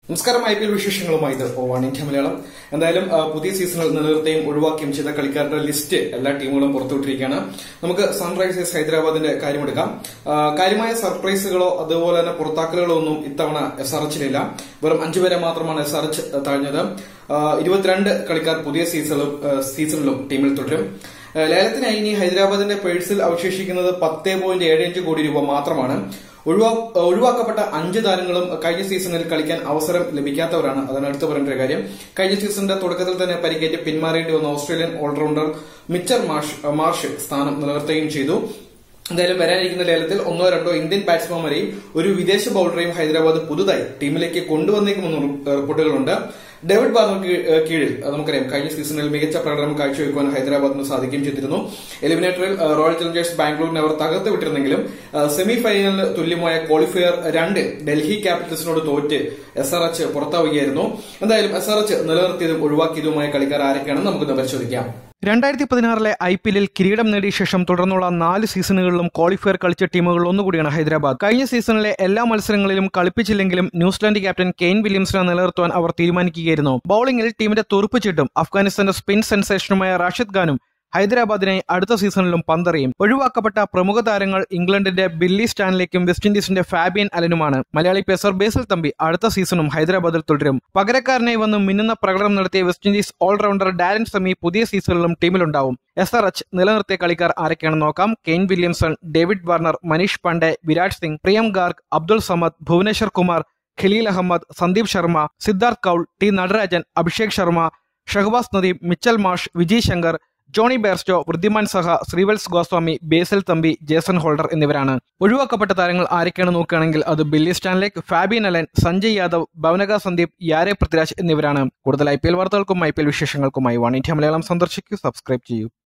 നമസ്കാരം I P L വിശേഷങ്ങളുമായി ഇത് വൺ ഇന്ത്യ മലയാളം എന്തായാലും ആ, പുതിയ സീസണിൽ നിലനിർത്തുകയും ഒഴിവാക്കുകയും ചെയ്ത കളിക്കാരുടെ ലിസ്റ്റ് എല്ലാ ടീമുകളും പുറത്തുവിട്ടിരിക്കുകയാണ് നമുക്ക് സൺറൈസേഴ്സ് ഹൈദരാബാദിന്റെ കാര്യമെടുക്കാം ആ, കാര്യമായ സർപ്രൈസുകളോ അതുപോലെ തന്നെ പുറത്താക്കലുകളോ ഒന്നും ഇത്തവണ എസ് ആർ എച്ചിലില്ല വെറും അഞ്ചുപേരെ മാത്രമാണ് എസ് ആർ എച്ച് താഴ്ന്നത് ആ, ഇരുപത്തിരണ്ട് കളിക്കാർ പുതിയ സീസണിലും ആ, സീസണിലും ടീമിൽ തുടരും ആ, ലേലത്തിനായി ഇനി ഹൈദരാബാദിന്റെ പേഴ്സിൽ അവശേഷിക്കുന്നത് പത്ത് പോയിന്റ് ഏഴ് അഞ്ച് കോടി രൂപ മാത്രമാണ് ഒഴിവാ ഒഴിവാക്കപ്പെട്ട അഞ്ച് താരങ്ങളും കഴിഞ്ഞ സീസണിൽ കളിക്കാൻ അവസരം ലഭിക്കാത്തവരാണ് അതാണ് എടുത്തു പറയേണ്ട ഒരു കാര്യം കഴിഞ്ഞ സീസണിന്റെ തുടക്കത്തിൽ തന്നെ പരിക്കേറ്റ് പിന്മാറേണ്ടി വന്ന Australian all rounder Mitchell Marsh Marsh സ്ഥാനം നിലനിർത്തുകയും ചെയ്തു എന്തായാലും വരാനിരിക്കുന്ന ലേലത്തിൽ ഒന്നോ രണ്ടോ ഇന്ത്യൻ ബാറ്റ്സ്മാൻമാരെയും ഒരു വിദേശ ബൌളറെയും ഹൈദരാബാദ് പുതുതായി ടീമിലേക്ക് കൊണ്ടുവന്നേക്കുമെന്ന് റിപ്പോർട്ടുകളുണ്ട് ഡേവിഡ് ബാർണർ കീഴിൽ അത് നമുക്കറിയാം കഴിഞ്ഞ സീസണിൽ മികച്ച പ്രകടനം കാഴ്ചവെക്കുവാൻ ഹൈദരാബാദിന് സാധിക്കുകയും ചെയ്തിരുന്നു എലിമിനേറ്ററിൽ ആ, റോയൽ ചലഞ്ചേഴ്സ് ബാംഗ്ലൂരിനെ അവർ തകർത്ത് വിട്ടിരുന്നെങ്കിലും ആ, സെമി ഫൈനലിന് തുല്യമായ ക്വാളിഫയർ രണ്ടിൽ ഡൽഹി ക്യാപിറ്റൽസിനോട് തോറ്റ് എസ് ആർ എച്ച് പുറത്താവുകയായിരുന്നു എന്തായാലും എസ് ആർ എച്ച് നിലനിർത്തിയതും ഒഴിവാക്കിയതുമായ കളിക്കാർ ആരൊക്കെയാണെന്ന് നമുക്കൊന്ന് പരിശോധിക്കാം രണ്ടായിരത്തി പതിനാറിലെ ഐ പി എല്ലിൽ കിരീടം നേടിയ ശേഷം തുടർന്നുള്ള നാല് സീസണുകളിലും ക്വാളിഫയർ കളിച്ച ടീമുകൾ ഒന്നുകൂടിയാണ് ഹൈദരാബാദ് കഴിഞ്ഞ സീസണിലെ എല്ലാ മത്സരങ്ങളിലും കളിപ്പിച്ചില്ലെങ്കിലും ന്യൂസിലാൻഡ് ക്യാപ്റ്റൻ കെയ്ൻ വില്യംസിനെ നിലനിർത്തുവാൻ അവർ തീരുമാനിക്കുകയായിരുന്നു ബൌളിംഗിൽ ടീമിന്റെ തുറുപ്പ് ചീട്ടും അഫ്ഗാനിസ്ഥാന്റെ സ്പിൻ സെൻസേഷനുമായ റാഷിദ് ഖാനും ഹൈദരാബാദിനെ അടുത്ത സീസണിലും പന്തറിയും ഒഴിവാക്കപ്പെട്ട പ്രമുഖ താരങ്ങൾ ഇംഗ്ലണ്ടിന്റെ ബില്ലി സ്റ്റാൻലിക്കും വെസ്റ്റ് ഇൻഡീസിന്റെ ഫാബിയൻ അലനുമാണ് മലയാളി പേസർ ബേസിൽ തമ്പി അടുത്ത സീസണും ഹൈദരാബാദിൽ തുടരും പകരക്കാരനായി വന്ന് മിന്നുന്ന പ്രകടനം നടത്തിയ West Indies all rounder Darren Sammy പുതിയ സീസണിലും ടീമിലുണ്ടാവും എസ് ആർ എച്ച് നിലനിർത്തിയ കളിക്കാർ ആരൊക്കെയാണെന്ന് നോക്കാം Kane Williamson David Warner Manish Pandey Virat Singh Priyam Garg Abdul Samad Bhuvneshwar Kumar Khaleel Ahmed Sandeep Sharma Siddarth Kaul T Natarajan Abhishek Sharma Shahbaz Nadeem Mitchell Marsh Vijay Shankar Jonny Bairstow Wriddhiman Saha Shreevats Goswami Basil Thampi Jason Holder എന്നിവരാണ് ഒഴിവാക്കപ്പെട്ട താരങ്ങൾ ആരൊക്കെയാണ് നോക്കുകയാണെങ്കിൽ അത് Billy Stanlake Fabian Allen Sanjay Yadav Bhavanaka Sandeep Yarra Prithviraj എന്നിവരാണ് കൂടുതൽ ഐ പി എൽ വാർത്തകൾക്കും ഐ പി എൽ വിശേഷങ്ങൾക്കുമായി വൺ ഇന്ത്യ മലയാളം സന്ദർശിക്കൂ സബ്സ്ക്രൈബ് ചെയ്യൂ